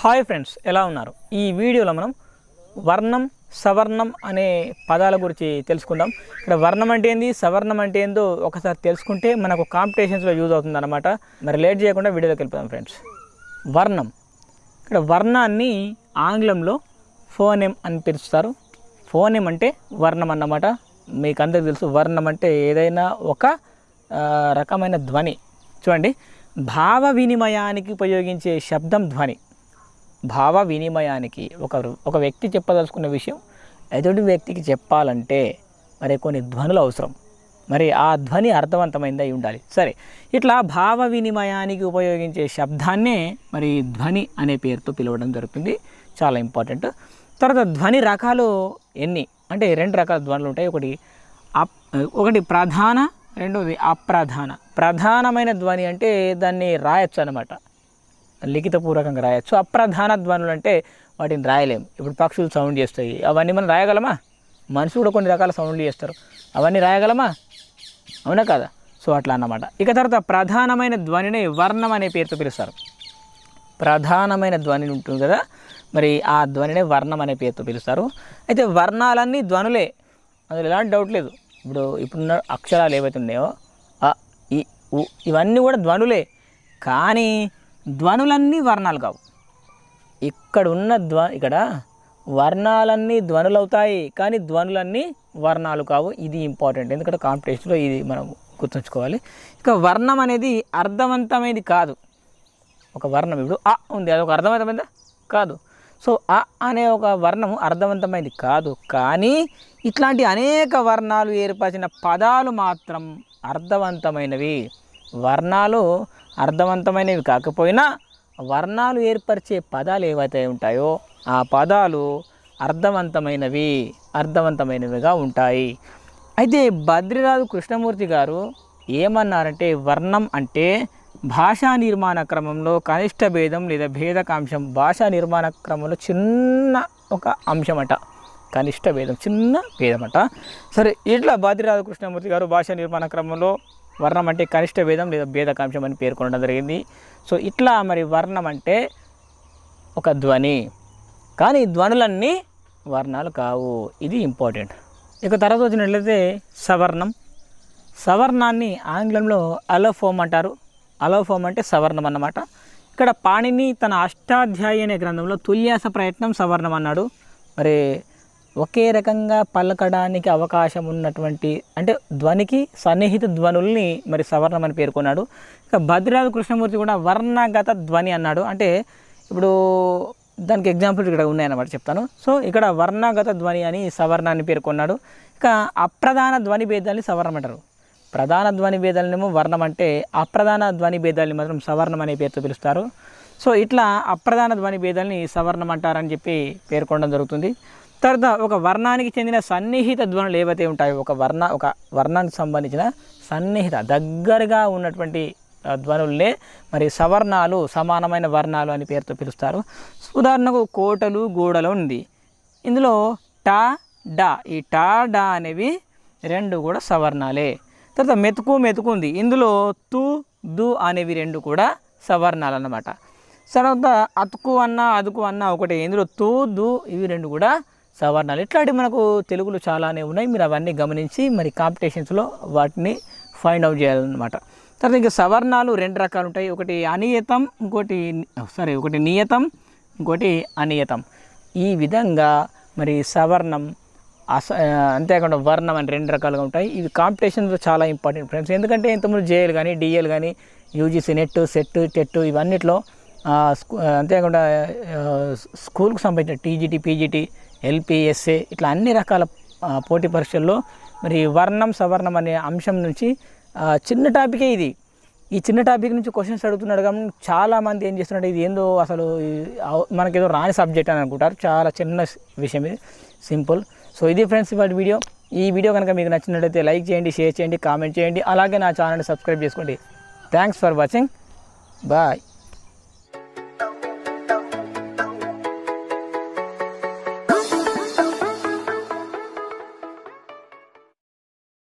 hi friends ఎలా ఉన్నారు ఈ వీడియోలో మనం వర్ణం సవర్ణం అనే పదాల గురించి తెలుసుకుందాం ఇక్కడ వర్ణం అంటే ఏంది సవర్ణం అంటే ఏందో ఒకసారి తెలుసుకుంటే మనకు కాంపిటీషన్స్లో యూజ్ అవుతుంది అనమాట మరి లేట్ చేయకుండా వీడియోలోకి వెళ్ళిపోదాం ఫ్రెండ్స్ వర్ణం ఇక్కడ వర్ణాన్ని ఆంగ్లంలో ఫోనెమ్ అని పిలుస్తారు ఫోనెమ్ అంటే వర్ణం అన్నమాట మీకు అందరికీ తెలుసు వర్ణం అంటే ఏదైనా ఒక ఆ, రకమైన ధ్వని చూడండి భావ వినిమయానికి ఉపయోగించే శబ్దం ధ్వని భావ వినిమయానికి ఒక ఒక వ్యక్తి చెప్పదలుచుకున్న విషయం ఎదుటి వ్యక్తికి చెప్పాలంటే మరి కొన్ని ధ్వనులు అవసరం మరి ఆ ధ్వని అర్థవంతమైంది అయి ఉండాలి సరే ఇట్లా భావ వినిమయానికి ఉపయోగించే శబ్దాన్నే మరి ధ్వని అనే పేరుతో పిలవడం జరుగుతుంది చాలా ఇంపార్టెంట్ తర్వాత ధ్వని రకాలు ఎన్ని అంటే రెండు రకాల ధ్వనులు ఉంటాయి ఒకటి అప్ ఒకటి ప్రధాన రెండోది అప్రధాన ప్రధానమైన ధ్వని అంటే దాన్ని రాయొచ్చు అనమాట లిఖితపూర్వకంగా రాయొచ్చు అప్రధాన ధ్వనులు అంటే వాటిని రాయలేము ఇప్పుడు పక్షులు సౌండ్ చేస్తాయి అవన్నీ మనం రాయగలమా మనుషులు కూడా కొన్ని రకాల సౌండ్లు చేస్తారు అవన్నీ రాయగలమా అవునా కదా సో అట్లా అన్నమాట ఇక తర్వాత ప్రధానమైన ధ్వనిని వర్ణం అనే పేరుతో పిలుస్తారు ప్రధానమైన ధ్వని ఉంటుంది కదా మరి ఆ ధ్వనినే వర్ణం అనే పేరుతో పిలుస్తారు అయితే వర్ణాలన్నీ ధ్వనులే అందులో ఎలాంటి డౌట్ లేదు ఇప్పుడు ఇప్పుడున్న అక్షరాలు ఏవైతే ఉన్నాయో అ ఇ ఉ ఇవన్నీ కూడా ధ్వనులే కానీ ధ్వనులన్నీ వర్ణాలు కావు ఇక్కడ ఉన్న ధ్వ ఇక్కడ వర్ణాలన్నీ ధ్వనులు అవుతాయి కానీ ధ్వనులన్నీ వర్ణాలు కావు ఇది ఇంపార్టెంట్ ఎందుకంటే కాంపిటీషన్లో ఇది మనం గుర్తుంచుకోవాలి ఇక వర్ణం అనేది అర్థవంతమైనది కాదు ఒక వర్ణం ఇప్పుడు అ ఉంది అది ఒక అర్థవంతమైందా కాదు సో అ అనే ఒక వర్ణము అర్థవంతమైనది కాదు కానీ ఇట్లాంటి అనేక వర్ణాలు ఏర్పరిచిన పదాలు మాత్రం అర్థవంతమైనవి వర్ణాలు అర్థవంతమైనవి కాకపోయినా వర్ణాలు ఏర్పరిచే పదాలు ఏవైతే ఉంటాయో ఆ పదాలు అర్థవంతమైనవి అర్థవంతమైనవిగా ఉంటాయి అయితే బద్రిరాజు కృష్ణమూర్తి గారు ఏమన్నారంటే వర్ణం అంటే భాషా నిర్మాణ క్రమంలో కనిష్ట భేదం లేదా భేదకాంశం భాషా నిర్మాణ క్రమంలో చిన్న ఒక అంశం అట కనిష్ట భేదం చిన్న భేదం అట సరే ఇట్లా బద్రిరాజు కృష్ణమూర్తి గారు భాషా నిర్మాణ క్రమంలో వర్ణం అంటే కనిష్ట భేదం లేదా భేదకాంశం అని పేర్కొనడం జరిగింది సో ఇట్లా మరి వర్ణం అంటే ఒక ధ్వని కానీ ధ్వనులన్నీ వర్ణాలు కావు ఇది ఇంపార్టెంట్ ఇక తర్వాత వచ్చినట్లయితే సవర్ణం సవర్ణాన్ని ఆంగ్లంలో అలోఫోమ్ అంటారు అలోఫోమ్ అంటే సవర్ణం అన్నమాట ఇక్కడ పాణిని తన అష్టాధ్యాయ అనే గ్రంథంలో తుల్యాస ప్రయత్నం సవర్ణం అన్నాడు మరి ఒకే రకంగా పలకడానికి అవకాశం ఉన్నటువంటి అంటే ధ్వనికి సన్నిహిత ధ్వనుల్ని మరి సవర్ణం అని పేర్కొన్నాడు ఇక భద్రాజు కృష్ణమూర్తి కూడా వర్ణగత ధ్వని అన్నాడు అంటే ఇప్పుడు దానికి ఎగ్జాంపుల్ ఇక్కడ ఉన్నాయన్నమాట చెప్తాను సో ఇక్కడ వర్ణగత ధ్వని అని సవర్ణాన్ని పేర్కొన్నాడు ఇక అప్రధాన ధ్వని భేదాన్ని సవర్ణం అంటారు ప్రధాన ధ్వని భేదాలనేమో వర్ణం అంటే అప్రధాన ధ్వని భేదాలని మాత్రం సవర్ణం అనే పేరుతో పిలుస్తారు సో ఇట్లా అప్రధాన ధ్వని భేదాలని సవర్ణం అంటారని చెప్పి పేర్కొనడం జరుగుతుంది తర్వాత ఒక వర్ణానికి చెందిన సన్నిహిత ధ్వనులు ఏవైతే ఉంటాయో ఒక వర్ణ ఒక వర్ణానికి సంబంధించిన సన్నిహిత దగ్గరగా ఉన్నటువంటి ఆ, ధ్వనుల్నే మరి సవర్ణాలు సమానమైన వర్ణాలు అని పేరుతో పిలుస్తారు ఉదాహరణకు కోటలు గోడలు ఉంది ఇందులో టా డా ఈ టా డా అనేవి రెండు కూడా సవర్ణాలే తర్వాత మెతుకు మెతుకు ఉంది ఇందులో తు దు అనేవి రెండు కూడా సవర్ణాలు అన్నమాట తర్వాత అతుకు అన్న అదుకు అన్న ఒకటి ఇందులో తు దు ఇవి రెండు కూడా సవర్ణాలు ఇట్లాంటివి మనకు తెలుగులో చాలానే ఉన్నాయి మీరు అవన్నీ గమనించి మరి కాంపిటీషన్స్లో వాటిని ఫైండ్ అవుట్ చేయాలన్నమాట తర్వాత ఇంకా సవర్ణాలు రెండు రకాలు ఉంటాయి ఒకటి అనియతం ఇంకోటి సారీ ఒకటి నియతం ఇంకోటి అనియతం ఈ విధంగా మరి సవర్ణం అస ఆ, అంతేకాకుండా వర్ణం అని రెండు రకాలుగా ఉంటాయి ఇవి కాంపిటీషన్లో చాలా ఇంపార్టెంట్ ఫ్రెండ్స్ ఎందుకంటే ఇంతకుముందు జేఎల్ కానీ డిఎల్ కానీ యూజీసీ నెట్ సెట్ టెట్ ఇవన్నిట్లో ఆ, స్కూ ఆ, అంతేకాకుండా ఆ, స్కూల్కి సంబంధించిన టీజీటీ పీజీటీ ఎల్పిఎస్ఏ ఇట్లా అన్ని రకాల ఆ, పోటీ పరీక్షల్లో మరి వర్ణం సవర్ణం అనే అంశం నుంచి ఆ, చిన్న టాపికే ఇది ఈ చిన్న టాపిక్ నుంచి క్వశ్చన్స్ అడుగుతున్నాడు కానీ చాలామంది ఏం చేస్తున్నాడు ఇది ఏందో అసలు ఈ- అవ- మనకేదో రాని సబ్జెక్ట్ అని అనుకుంటారు చాలా చిన్న స్- విషయం ఇది సింపుల్ సో ఇది ఫ్రెండ్స్ ఇవాటి వీడియో ఈ వీడియో కనుక మీకు నచ్చినట్లయితే లైక్ చేయండి షేర్ చేయండి కామెంట్ చేయండి అలాగే నా ఛానల్ని సబ్స్క్రైబ్ చేసుకోండి థ్యాంక్స్ ఫర్ వాచింగ్ బాయ్